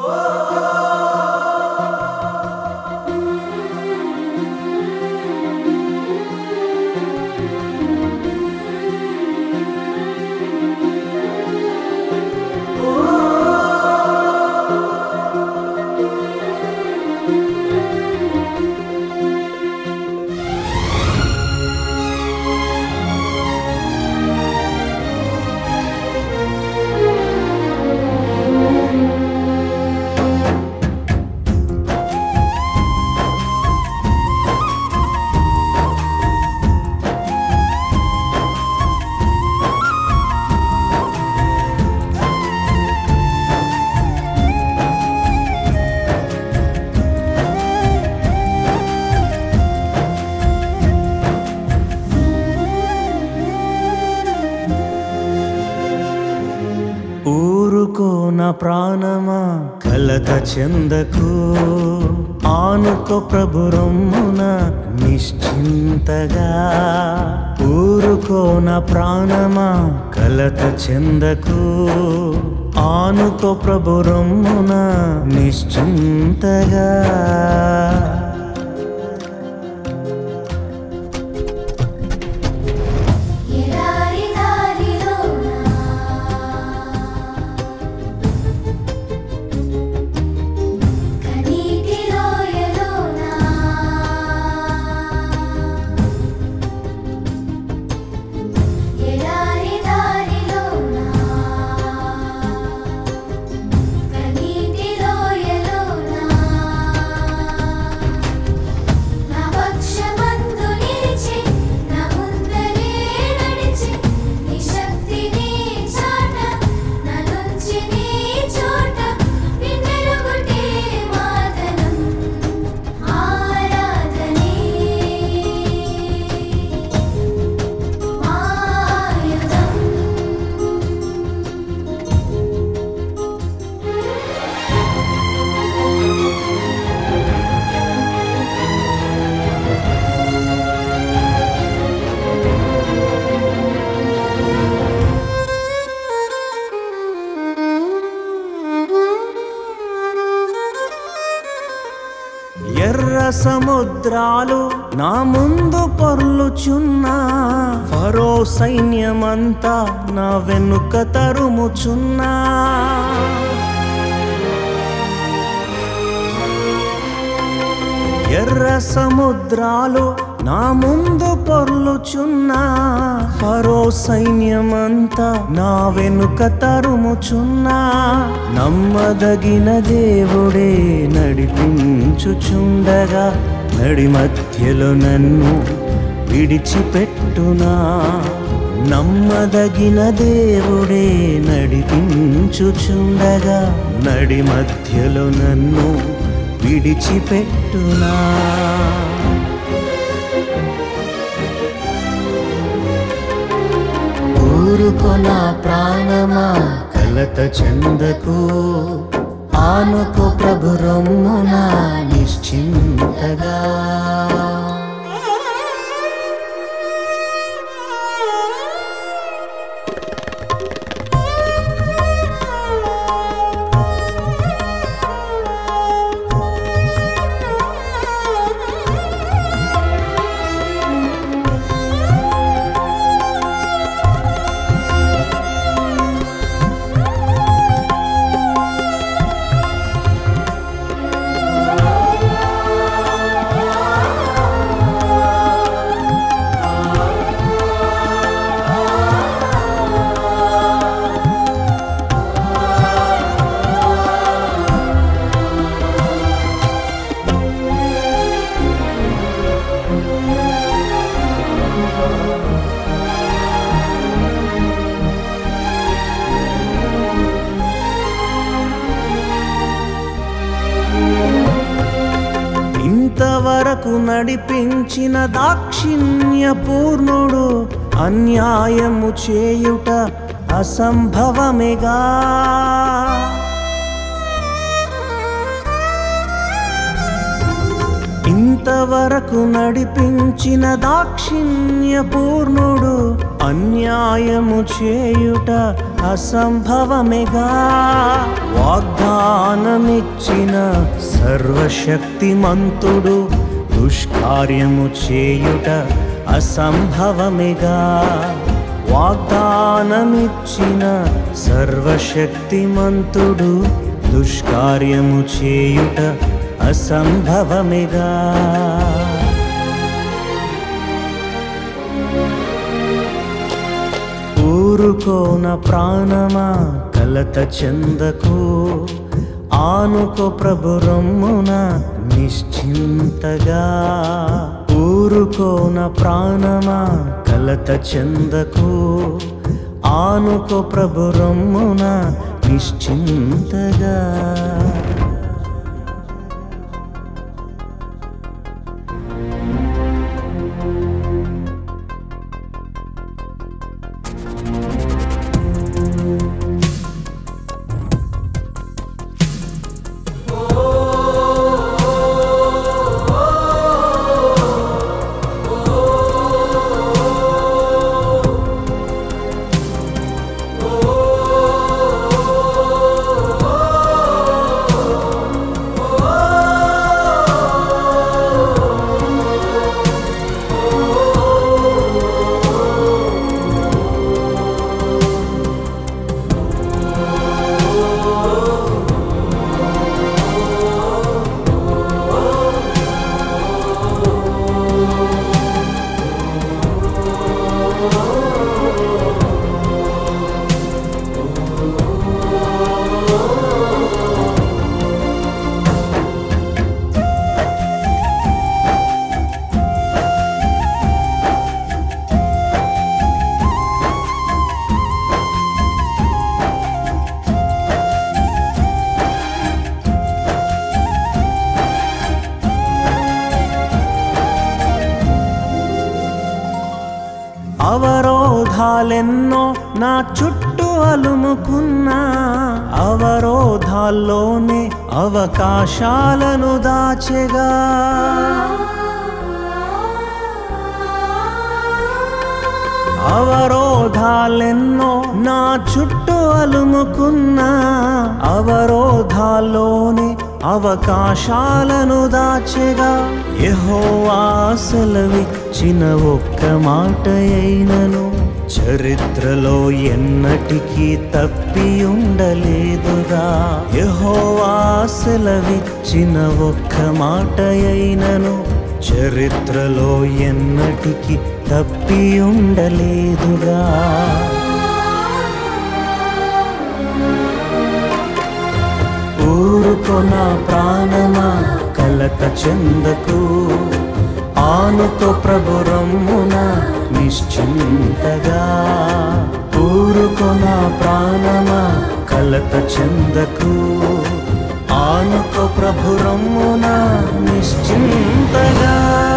ఊరుకో నా ప్రాణమా కలత చెందకు ఆనుకో ప్రభు రొమ్మున నిశ్చింతగా ఊరుకో నా ప్రాణమా కలత చెందకు ఆనుకో ప్రభు రొమ్మున నిశ్చింతగా ఎడారి దారిలోన కనీటి లోయలోన ఎడారి దారిలోన కనీటి లోయలోన నా పక్షమందు నిలిచి నా ముందరే నడిచి నీ శక్తిని చాట నా నుంచి నీ చోట నిన్నెరుగుటే మాదనం ఆరాధనే మాయుధం ఎర్ర సముద్రాలు నా ముందు పొర్లుచున్నా ఫరో సైన్యమంతా నా వెనుక తరుముచున్నా ఎర్ర సముద్రాలు నా ముందు పొర్లుచున్నా ఫరో సైన్యమంతా నా వెనుక తరుముచున్నా నమ్మదగిన దేవుడే నడిపించుచుండగా నడి మధ్యలో నన్ను విడిచిపెట్టునా నమ్మదగిన దేవుడే నడిపించుచుండగా నడి మధ్యలో నన్ను విడిచిపెట్టునా ఊరుకొన ప్రాణమా కలత చెందకు ఆనుకో ప్రభు రొమ్మున నిశ్చింతగా ఇంతవరకు నడిపించిన దాక్షిణ్య పూర్ణుడు అన్యాయము చేయుట అసంభవమేగా ఇంతవరకు నడిపించిన దాక్షిణ్య పూర్ణుడు అన్యాయము చేయుట అసంభవమేగా వాగ్దానమిచ్చిన సర్వశక్తిమంతుడు దుష్కార్యము చేయుట అసంభవమేగా వాగ్దానమిచ్చిన సర్వశక్తిమంతుడు దుష్కార్యము చేయుట అసంభవమిగా ఊరుకోన ప్రాణమా కలత చెందకు ఆనుకో ప్రభు రమ్మున నిశ్చింతగా ఊరుకోన ప్రాణమా కలత చెందకు ఆనుకో ప్రభు రమ్మున నిశ్చింతగా అవరోధాలెన్నో నా చుట్టూ అలుముకున్నా అవరోధాల్లోనే అవకాశాలను దాచెగా అవరోధాలెన్నో నా చుట్టూ అలుముకున్నా అవరోధాల్లోనే అవకాశాలను దాచెగా యెహోవా సెలవిచ్చిన ఒక్క మాట అయినను చరిత్రలో ఎన్నటికీ తప్పి ఉండలేదుగా యెహోవా సెలవిచ్చిన ఒక్క మాట అయినను చరిత్రలో ఎన్నటికి తప్పి ఉండలేదుగా ఊరుకొన ప్రాణమా కలత చెందకు ఆనుకో ప్రభు రమ్మున నిశ్చింతగా ఊరుకొన ప్రాణమా కలత చెందకు ఆనుకో ప్రభు రమ్మున నిశ్చింతగా